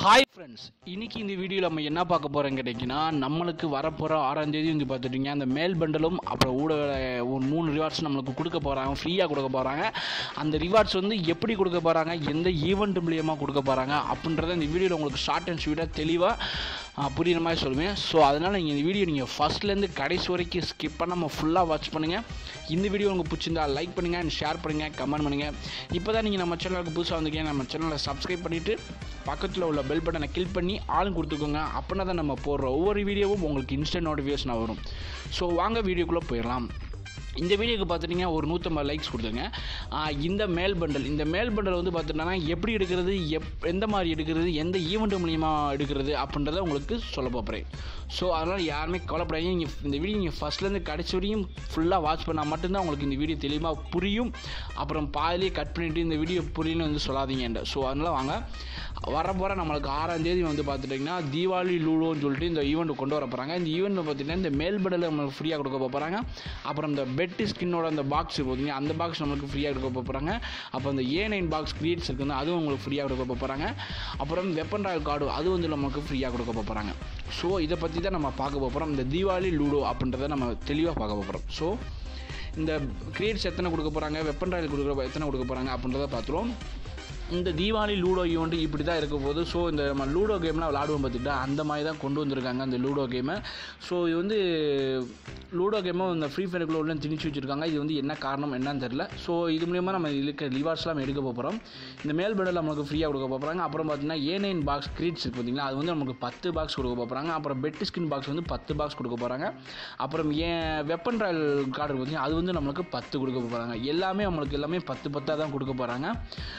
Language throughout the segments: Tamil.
ஹாய் ஃப்ரெண்ட்ஸ் இன்னைக்கு இந்த வீடியோவில் நம்ம என்ன பார்க்க போகிறோம் கேட்டிங்கன்னா நம்மளுக்கு வரப்போகிற ஆறாம் தேதி வந்து பார்த்துட்டிங்க அந்த மேல் பண்டலும் அப்புறம் ஊடக ஒரு மூணு ரிவார்ட்ஸ் நம்மளுக்கு கொடுக்க போகிறாங்க ஃப்ரீயாக கொடுக்க போகிறாங்க அந்த ரிவார்ட்ஸ் வந்து எப்படி கொடுக்க போகிறாங்க எந்த ஈவெண்ட் மூலியமாக கொடுக்க போகிறாங்க அப்படின்றத இந்த வீடியோவில் உங்களுக்கு ஷார்ட் அண்ட் ஸ்வீட்டாக தெளிவாக புரியுற மாதிரி சொல்லுவேன் ஸோ அதனால் நீங்கள் இந்த வீடியோ நீங்கள் ஃபஸ்ட்லேருந்து கடைசி வரைக்கும் ஸ்கிப் பண்ணாமல் ஃபுல்லாக வாட்ச் பண்ணுங்கள் இந்த வீடியோ உங்களுக்கு பிடிச்சிருந்தா லைக் பண்ணுங்கள் அண்ட் ஷேர் பண்ணுங்கள் கமெண்ட் பண்ணுங்கள் இப்போ தான் நீங்கள் நம்ம சேனலுக்கு புதுசாக வந்திருக்கீங்க நம்ம சேனலை சப்ஸ்கிரைப் பண்ணிவிட்டு பக்கத்தில் உள்ள பெல் பட்டனை கிளிக் பண்ணி ஆளும் கொடுத்துக்கோங்க அப்படின்னா தான் நம்ம போடுற ஒவ்வொரு வீடியோவும் உங்களுக்கு இன்ஸ்டன்ட் நோட்டிஃபிகேஷனாக வரும் ஸோ வாங்க வீடியோக்குள்ளே போயிடலாம் இந்த வீடியோக்கு பார்த்துட்டிங்கன்னா ஒரு நூற்றம்பது லைக்ஸ் கொடுத்துருங்க ஆஹ் இந்த மேல் பண்டல் இந்த மேல் பண்டல் வந்து பார்த்துட்டோன்னா எப்படி எடுக்கிறது எப் எந்த மாதிரி எடுக்கிறது எந்த ஈவெண்ட் மூலியமாக எடுக்கிறது அப்படின்றத உங்களுக்கு சொல்ல போகிறேன் ஸோ அதனால் யாருமே கவலைப்படாதீங்க நீங்கள் இந்த வீடியோ நீங்கள் ஃபஸ்ட்லேருந்து கடைசி வரையும் ஃபுல்லாக வாட்ச் பண்ணால் மட்டும்தான் உங்களுக்கு இந்த வீடியோ தெளிவாக புரியும் அப்புறம் பாதிலேயே கட் பண்ணிவிட்டு இந்த வீடியோ புரியணும்னு வந்து சொல்லாதீங்க ஸோ அதனால் வாங்க வர போகிற நம்மளுக்கு ஆறாம் தேதி வந்து பார்த்துட்டிங்கன்னா தீபாவளி லூடோன்னு சொல்லிட்டு இந்த ஈவெண்ட் கொண்டு வர போகிறாங்க இந்த ஈவெண்ட் பார்த்திங்கன்னா இந்த மேல் பண்டல் நம்மளுக்கு ஃப்ரீயாக கொடுக்க போகிறாங்க அப்புறம் இந்த பெட்டு ஸ்கின்னோட அந்த பாக்ஸ் பார்த்தீங்க அந்த பாக்ஸ் நம்மளுக்கு ஃப்ரீயாக கொடுக்க போகிறாங்க அப்புறம் அந்த ஏ நைன் பாக்ஸ் கிரியேட்ஸ் இருக்குது அதுவும் உங்களுக்கு ஃப்ரீயாக கொடுக்க போகிறாங்க அப்புறம் வெப்பன் ராயல் கார்டு அது வந்து நமக்கு ஃப்ரீயாக கொடுக்க போகிறாங்க ஸோ இதை பற்றி தான் நம்ம பார்க்க போகிறோம் இந்த தீபாவளி லூடோ அப்படின்றத நம்ம தெளிவாக பார்க்க போகிறோம் ஸோ இந்த கிரியேட்ஸ் எத்தனை கொடுக்க போகிறாங்க வெப்பன் ராயல் கொடுக்குற எத்தனை கொடுக்க போகிறாங்க அப்படின்றத பார்த்துருவோம் இந்த தீபாவளி லூடோ ஈவெண்ட் இப்படி தான் இருக்க போகுது ஸோ இந்த நம்ம லூடோ கேம்லாம் விளாடுவோம் பார்த்துக்கிட்டா அந்த மாதிரி தான் கொண்டு வந்திருக்காங்க அந்த லூடோ கேமை ஸோ இது வந்து லூடோ கேமை இந்த ஃப்ரீ ஃபயருக்குள்ள உள்ள திணிச்சு வச்சுருக்காங்க இது வந்து என்ன காரணம் என்னன்னு தெரில ஸோ இது மூலியமாக நம்ம இருக்க லிவார்ஸ்லாம் எடுக்க போகிறோம் இந்த மேல் பெடல் நமக்கு ஃப்ரீயாக கொடுக்க போகிறாங்க அப்புறம் பார்த்தீங்கன்னா ஏ நைன் பாக்ஸ் கிரீட்ஸ் இருக்குது பார்த்தீங்களா அது வந்து நமக்கு பத்து பாக்ஸ் கொடுக்க போகிறாங்க அப்புறம் பெட் ஸ்கின் பாக்ஸ் வந்து பத்து பாக்ஸ் கொடுக்க போகிறாங்க அப்புறம் ஏன் வெப்பன் ராயல் கார்டு பார்த்தீங்கன்னா அது வந்து நம்மளுக்கு பத்து கொடுக்க போகிறாங்க எல்லாமே நம்மளுக்கு எல்லாமே பத்து பத்தாக தான் கொடுக்க போகிறாங்க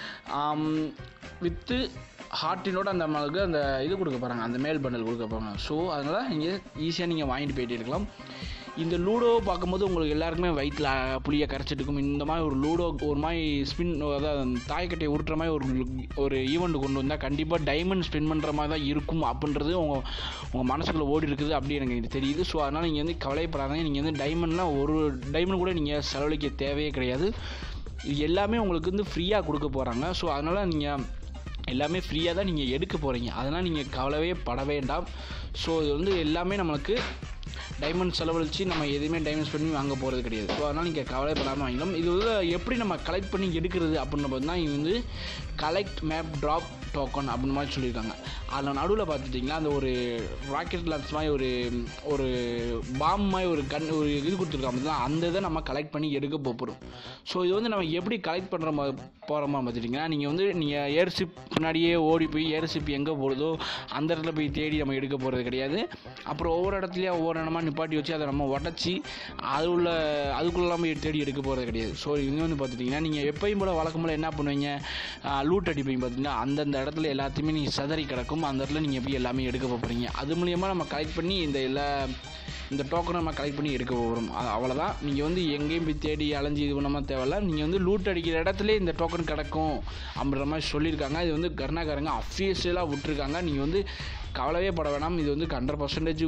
வித்து ஹார்ட்டினோட அந்த நம்மளுக்கு அந்த இது கொடுக்க போகிறாங்க அந்த மேல் பண்டல் கொடுக்க போகிறாங்க ஸோ அதனால் நீங்கள் ஈஸியாக நீங்கள் வாங்கிட்டு போயிட்டு இருக்கலாம் இந்த லூடோ பார்க்கும்போது உங்களுக்கு எல்லாருக்குமே வயிற்றில் புளியை கரைச்சிட்டு இருக்கும் இந்த மாதிரி ஒரு லூடோ ஒரு மாதிரி ஸ்பின் அதாவது தாய்க்கட்டையை உருட்டுற மாதிரி ஒரு ஒரு ஈவெண்ட் கொண்டு வந்தால் கண்டிப்பாக டைமண்ட் ஸ்பின் பண்ணுற மாதிரி தான் இருக்கும் அப்படின்றது உங்கள் உங்கள் மனசுக்குள்ளே ஓடி இருக்குது அப்படி எனக்கு தெரியுது ஸோ அதனால் நீங்கள் வந்து கவலைப்படாதீங்க நீங்கள் வந்து டைமண்ட்லாம் ஒரு டைமண்ட் கூட நீங்கள் செலவழிக்க தேவையே கிடையாது இது எல்லாமே உங்களுக்கு வந்து ஃப்ரீயாக கொடுக்க போகிறாங்க ஸோ அதனால் நீங்கள் எல்லாமே ஃப்ரீயாக தான் நீங்கள் எடுக்க போகிறீங்க அதனால் நீங்கள் கவலைவே பட வேண்டாம் ஸோ இது வந்து எல்லாமே நம்மளுக்கு டைமண்ட் செலவழித்து நம்ம எதுவுமே டைமண்ட்ஸ் பண்ணி வாங்க போகிறது கிடையாது ஸோ அதனால் நீங்கள் கவலைப்படாமல் வாங்கிக்கலாம் இது வந்து எப்படி நம்ம கலெக்ட் பண்ணி எடுக்கிறது அப்படின்னு பார்த்தீங்கன்னா இது வந்து கலெக்ட் மேப் ட்ராப் டோக்கன் அப்படின்னு மாதிரி சொல்லியிருக்காங்க அதில் நடுவில் பார்த்துட்டிங்கன்னா அந்த ஒரு ராக்கெட் லான்ச் மாதிரி ஒரு ஒரு பாம் மாதிரி ஒரு கன் ஒரு இது கொடுத்துருக்காங்க பார்த்தீங்களா அந்த இதை நம்ம கலெக்ட் பண்ணி எடுக்க போகிறோம் ஸோ இது வந்து நம்ம எப்படி கலெக்ட் பண்ணுற மா போகிறோமா பார்த்துட்டிங்கன்னா நீங்கள் வந்து நீங்கள் ஏர்ஷிப் முன்னாடியே ஓடி போய் ஏர்ஷிப் எங்கே போகிறதோ அந்த இடத்துல போய் தேடி நம்ம எடுக்க போகிறது கிடையாது அப்புறம் ஒவ்வொரு இடத்துலையும் ஒவ்வொரு இடமா நிப்பாட்டி வச்சு அதை நம்ம உடச்சி அது உள்ள அதுக்குள்ளெல்லாம் போய் தேடி எடுக்க போகிறது கிடையாது ஸோ இது வந்து பார்த்துட்டிங்கன்னா நீங்கள் எப்பயும் போல் வழக்கம் போல் என்ன பண்ணுவீங்க லூட் அடிப்பீங்க பார்த்தீங்கன்னா அந்தந்த இடத்துல எல்லாத்தையுமே நீங்கள் சதறி கிடக்கும் அந்த இடத்துல நீங்கள் எப்படி எல்லாமே எடுக்க போகிறீங்க அது மூலியமாக நம்ம கலெக்ட் பண்ணி இந்த எல்லா இந்த டோக்கனை நம்ம கலெக்ட் பண்ணி எடுக்க போகிறோம் அது அவ்வளோதான் நீங்கள் வந்து எங்கேயும் போய் தேடி அலைஞ்சி இது பண்ணாமல் தேவையில்ல நீங்கள் வந்து லூட் அடிக்கிற இடத்துல இந்த டோக்கன் கிடக்கும் அப்படின்ற மாதிரி சொல்லியிருக்காங்க இது வந்து கருணாக்காரங்க அஃபீஷியலாக விட்டுருக்காங்க நீங்கள் வந்து கவலையே பட வேணாம் இது வந்து ஹண்ட்ரட் பர்சன்டேஜ்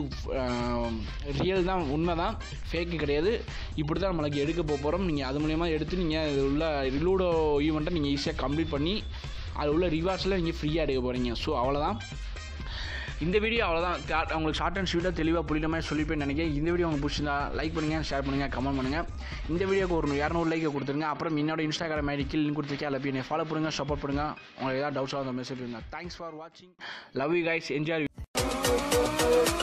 ரியல் தான் உண்மை தான் ஃபேக்கு கிடையாது இப்படி தான் நம்மளுக்கு எடுக்க போகிறோம் நீங்கள் அது மூலயமா எடுத்து நீங்கள் இது உள்ள ரிலூடோ ஈவெண்ட்டை நீங்கள் ஈஸியாக கம்ப்ளீட் பண்ணி அது உள்ள ரிவார்ட்ஸில் நீங்கள் ஃப்ரீயாக எடுக்க போகிறீங்க ஸோ அவ்வளோதான் இந்த வீடியோ அவ்வளோதான் கா- உங்களுக்கு ஷார்ட் அண்ட் ஸ்வீட்டாக தெளிவாக புரியுற மாதிரி சொல்லிப்பேன் நினைக்கிறேன் இந்த வீடியோ உங்களுக்கு பிடிச்சிருந்தா லைக் பண்ணுங்கள் ஷேர் பண்ணுங்கள் கமெண்ட் பண்ணுங்கள் இந்த வீடியோக்கு ஒரு இரநூறு லைக் கொடுத்துருங்க அப்புறம் என்னோட இன்ஸ்டாகிராம் ஐடி கீழ் கொடுத்துருக்கேன் அதில் போய் என்னை ஃபாலோ பண்ணுங்கள் சப்போர்ட் பண்ணுங்கள் உங்களுக்கு ஏதாவது டவுட்ஸாக அந்த மெசேஜ் பண்ணுங்கள் தேங்க்ஸ் ஃபார் வாட்சிங் லவ் யூ கைஸ் என்ஜாய்